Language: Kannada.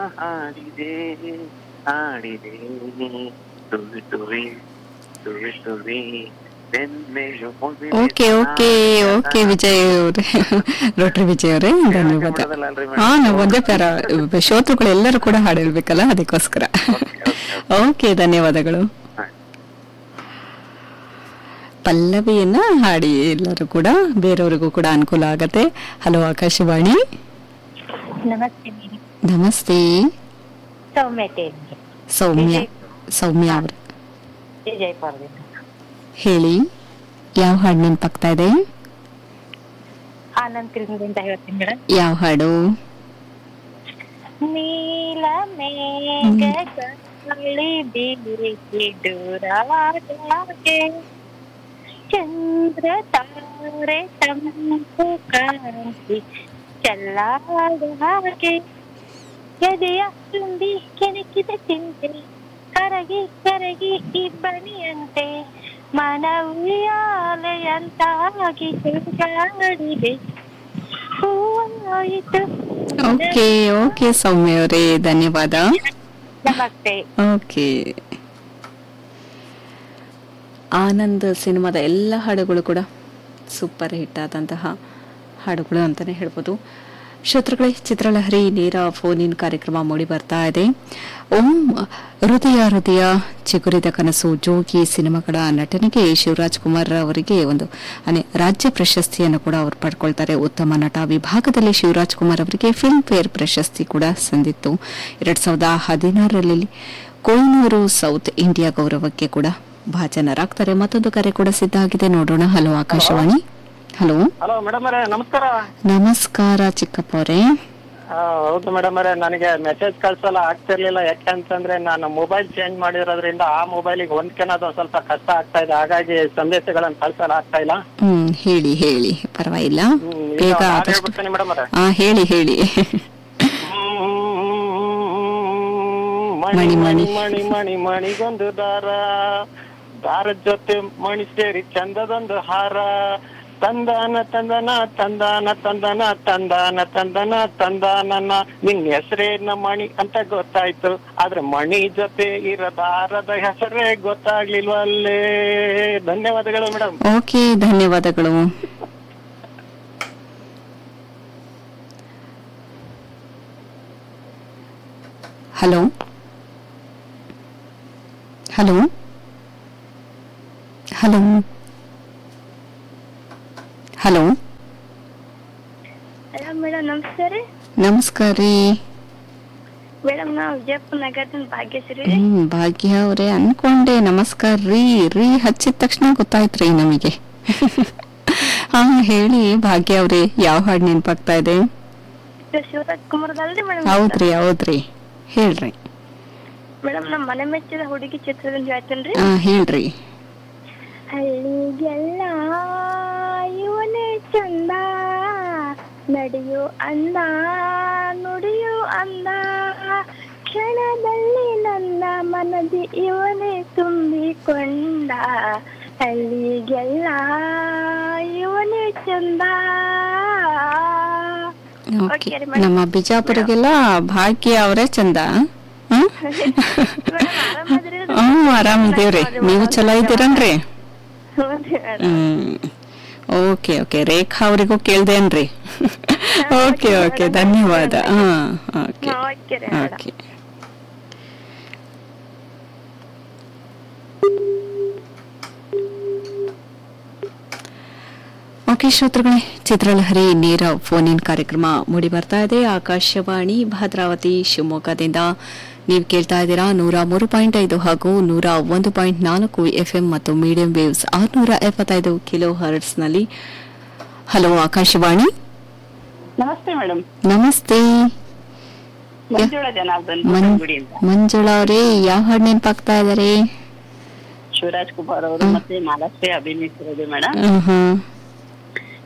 ಹಾಡಿದೆ ಹಾಡಿದೆ ತುವಿ ತುವಿ ತುವಿ ತುವಿ ಬೆನ್ನೆಯು ಮುಗಿಲಿದೆ ಓಕೆ ಓಕೆ ಓಕೆ ವಿಜಯ್ ಅವರೇ ರೋಟ್ರಿ ವಿಜಯ್ ಅವರೇ ಧನ್ಯವಾದ ಬಿಡೋದಲ್ಲ ಅಲ್ರಿ ಹಾ ನಾವು ಒಂದೇ ಪ್ಯಾರ ಶ್ರೋತೃಗಳು ಎಲ್ಲರೂ ಕೂಡ ಹಾಡು ಹೇಳ್ಬೇಕಲ್ಲ ಅದಕ್ಕೋಸ್ಕರ ಓಕೆ ಧನ್ಯವಾದಗಳು ಪಲ್ಲವಿಯನ್ನ ಹಾಡಿ ಎಲ್ಲರೂ ಕೂಡ ಬೇರೆಯವರಿಗೂ ಕೂಡ ಅನುಕೂಲ ಆಗತ್ತೆ ಹಲೋ ಆಕಾಶವಾಣಿ ನಮಸ್ತೆ ಮೇಡಮ್ ನಮಸ್ತೆ ಸೌಮ್ಯ ಟೇಲ್ಗೆ ಸೌಮ್ಯ ಸೌಮ್ಯ ಅವರು ವಿಜಯಪುರದಿಂದ ಹೇಳಿ ಯಾವ ಹಾಡು ನೆನಪಾಗ್ತಾ ಇದೆ ಆನಂದ್ ಕೃಷ್ಣದಿಂದ ಹೇಳ್ತೀನಿ ಮೇಡಮ್ ಯಾವ ಹಾಡು ನೀಲ ಮೇಘ ಗಾಳಿ ಬೀಸಿ ದೂರಾದಾಗೆ ಚಂದ್ರ ತಾರೆ ತಂಪು ಕಾಂತಿ ಚೆಲ್ಲಾದ ಹಾಗೆ ಎದೆಯ ತುಂಬಿ ಕೆಣಕಿದ ಚಿಂತೆ ಕರಗಿ ಕರಗಿ ಇಬ್ಬನಿಯಂತೆ ಮನವಿಯಾಲೆಯಂತಾಗಿ ತಿರುಗಾಡಿದೆ ಹೂವಾಯಿತು ಓಕೆ ಓಕೆ ಸೌಮ್ಯ ಅವರೇ ಧನ್ಯವಾದ ನಮಸ್ತೆ ಓಕೆ ಆನಂದ್ ಸಿನಿಮಾದ ಎಲ್ಲ ಹಾಡುಗಳು ಕೂಡ ಸೂಪರ್ ಹಿಟ್ ಆದಂತಹ ಹಾಡುಗಳು ಅಂತಲೇ ಹೇಳ್ಬೋದು ಶ್ರೋತೃಗಳೇ ಚಿತ್ರಲಹರಿ ನೇರ ಫೋನ್ ಇನ್ ಕಾರ್ಯಕ್ರಮ ಮೂಡಿ ಬರ್ತಾ ಇದೆ ಓಂ ಹೃದಯ ಹೃದಯ ಚಿಗುರಿದ ಕನಸು ಜೋಗಿ ಸಿನಿಮಾಗಳ ನಟನೆಗೆ ಶಿವರಾಜ್ ಕುಮಾರ್ ಅವರಿಗೆ ಒಂದು ಅನೆ ರಾಜ್ಯ ಪ್ರಶಸ್ತಿಯನ್ನು ಕೂಡ ಅವರು ಪಡ್ಕೊಳ್ತಾರೆ ಉತ್ತಮ ನಟ ವಿಭಾಗದಲ್ಲಿ ಶಿವರಾಜ್ ಕುಮಾರ್ ಅವರಿಗೆ ಫಿಲ್ಮ್ ಫೇರ್ ಪ್ರಶಸ್ತಿ ಕೂಡ ಸಂದಿತ್ತು ಎರಡ್ ಸಾವಿರದ ಹದಿನಾರರಲ್ಲಿ ಕೊಯ್ನೂರು ಸೌತ್ ಇಂಡಿಯಾ ಗೌರವಕ್ಕೆ ಕೂಡ ಭಾಜನರಾಗ್ತಾರೆ ಮತ್ತೊಂದು ಕರೆ ಕೂಡ ಸಿದ್ಧ ಆಗಿದೆ ನೋಡೋಣ hello Akashvani hello hello madam ಅವರೇ ನಮಸ್ಕಾರ ನಮಸ್ಕಾರ ಚಿಕ್ಕಪ್ಪ ಅವರೇ ಆ, ಹೌದು ಮೇಡಮ್ ಅವರೇ ನನಗೆ ಮೆಸೇಜ್ ಕಳ್ಸಲ್ಲ ಆಗ್ತಿರ್ಲಿಲ್ಲ ಯಾಕೆ ಅಂತಂದ್ರೆ ನಾನು ಮೊಬೈಲ್ ಚೇಂಜ್ ಮಾಡಿರೋದ್ರಿಂದ ಆ ಮೊಬೈಲಿಗೆ ಹೊಂದ್ಕೊಳೋದು ಒಂದ್ ಸ್ವಲ್ಪ ಕಷ್ಟ ಆಗ್ತಾ ಇದೆ ಹಾಗಾಗಿ ಸಂದೇಶಗಳನ್ನ ಕಳ್ಸಲ್ಲ ಆಗ್ತಾ ಇಲ್ಲ ಹ್ಮ್ ಹೇಳಿ ಹೇಳಿ ಪರವಾಗಿಲ್ಲ ಹ್ಮ್, ಈಗ ಬೇಗ ನಾನ್ ಆದಷ್ಟು ಹೇಳ್ಬಿಡ್ತೀನಿ ಮೇಡಮ್ ಅವರೇ ಹಾ ಹೇಳಿ ಹೇಳಿ ಮಣಿ ಮಣಿ, ಮಣಿ ಮಣಿ. ಮಣಿ ಮಣಿ ಮಣಿಗೊಂದು ದಾರ ದಾರದ ಜೊತೆ ಮಣಿ ಸೇರಿ ಚಂದದೊಂದು ಹಾರ ತಂದಾನ ತಂದನ ತಂದಾನ ತಂದನ ತಂದಾನ ತಂದನ ತಂದಾನನ ನಿನ್ ಹೆಸರೇನ ಮಣಿ ಅಂತ ಗೊತ್ತಾಯ್ತು ಆದ್ರೆ ಮಣಿ ಜೊತೆ ಇರೋ ದಾರದ ಹೆಸರೇ ಗೊತ್ತಾಗ್ಲಿಲ್ವಲ್ಲೇ ಧನ್ಯವಾದಗಳು ಮೇಡಮ್ ಓಕೆ ಧನ್ಯವಾದಗಳು hello hello hello hello hello madam ನಮಸ್ತೆ ರೀ ನಮಸ್ಕಾರ ರೀ ಮೇಡಮ್ ನಾವು ವಿಜಯಪುರ ನಗರದಿಂದ ಭಾಗ್ಯಶ್ರೀ ಹ್ಮ್ ಭಾಗ್ಯ ಅವರೇ ಅನ್ಕೊಂಡೆ ನಮಸ್ಕಾರ ರೀ ರೀ ಹಚ್ಚಿದ ತಕ್ಷಣ ಗೊತ್ತಾಯ್ತ್ರಿ ನಮಗೆ ಹಾ ಹೇಳಿ ಭಾಗ್ಯ ಅವ್ರೆ ಯಾವ ಹಾಡು ನೆನಪಾಗ್ತಾ ಇದೆ ಶಿವರಾಜ್ ಕುಮಾರ್ದಲ್ರಿ ಮೇಡಮ್ ಹೌದ್ರಿ ಹೌದ್ರಿ ಹೇಳ್ರಿ ಮೇಡಮ್ ನಮ್ಮ ಮನೆ ಮೆಚ್ಚಿದ ಹುಡುಗಿ ಚಿತ್ರದಿಂದ ಹೇಳ್ತೇನ್ರಿ ಹಾ ಹೇಳ್ರಿ ಹಳ್ಳಿಗೆಲ್ಲ ಇವನೇ ಚಂದ ನಡೆಯೋ ಅಂದ ನುಡಿಯೋ ಅಂದ ಕ್ಷಣದಲ್ಲಿ ನನ್ನ ಮನದಿ ಇವನೇ ತುಂಬಿಕೊಂಡ ಹಳ್ಳಿಗೆಲ್ಲ ಇವನೇ ಚಂದ ಓಕೆ Okay ರೀ, madam. ನಮ್ಮ ಬಿಜಾಪುರಗೆಲ್ಲ ಭಾಗ್ಯ ಅವರೇ ಚಂದ ಹ್ಮ್ ಮೇಡಮ್ ಆರಾಮದ್ರಿ ಹ್ಮ್ ಆರಾಮಿದೇವ್ರಿ ನೀವು ಚಲೋ ಇದ್ದೀರನ್ರಿ ಹೌದ್ರಿ madam hmm okay okay Rekha ಅವರಿಗೂ ಕೇಳ್ದೇನ್ರಿ ಓಕೆ ಓಕೆ ಧನ್ಯವಾದ ಹಾ ಓಕೆ ಓಕೆ ರೀ ಮೇಡಮ್ ಓಕೆ ಓಕೆ ಶ್ರೋತೃಗಳೇ ಚಿತ್ರಲಹರಿ ನೇರ ಫೋನ್ ಇನ್ ಕಾರ್ಯಕ್ರಮ ಮೂಡಿ ಬರ್ತಾ ಇದೆ ಆಕಾಶವಾಣಿ ಭದ್ರಾವತಿ ಶಿವಮೊಗ್ಗದಿಂದ ನೀವು ಕೇಳ್ತಾ ಇದ್ದೀರಾ ನೂರ ಮೂರು ಪಾಯಿಂಟ್ ಐದು ಹಾಗೂ ನೂರ ಒಂದು ಪಾಯಿಂಟ್ ನಾಲ್ಕು ಎಫ್ಎಂ ಮತ್ತು ಮೀಡಿಯಂ ವೇವ್ಸ್ ಆರುನೂರ ಎಪ್ಪತ್ತೈದು ಕಿಲೋ ಹರ್ಟ್ಸ್ನಲ್ಲಿ ಹಲೋ ಆಕಾಶವಾಣಿ ನಮಸ್ತೆ ಮೇಡಮ್ ನಮಸ್ತೆ ಮಂಜುಳಾ ಜನಾರ್ದನ್ ಮನ್ ಗುಡಿಯಿಂದ ಮಂಜುಳಾ ಅವರೇ ಯಾವ ಹಾಡು ನೆನಪಾಗ್ತಾ ಇದಾರೆ ಶಿವರಾಜ್ ಕುಮಾರ್ ಅವರು ಮತ್ತೆ ಮಾಲಾಶ್ರೀ ಅಭಿನಯಿಸಿರೋದು ಮೇಡಮ್ ಹ್ಮ್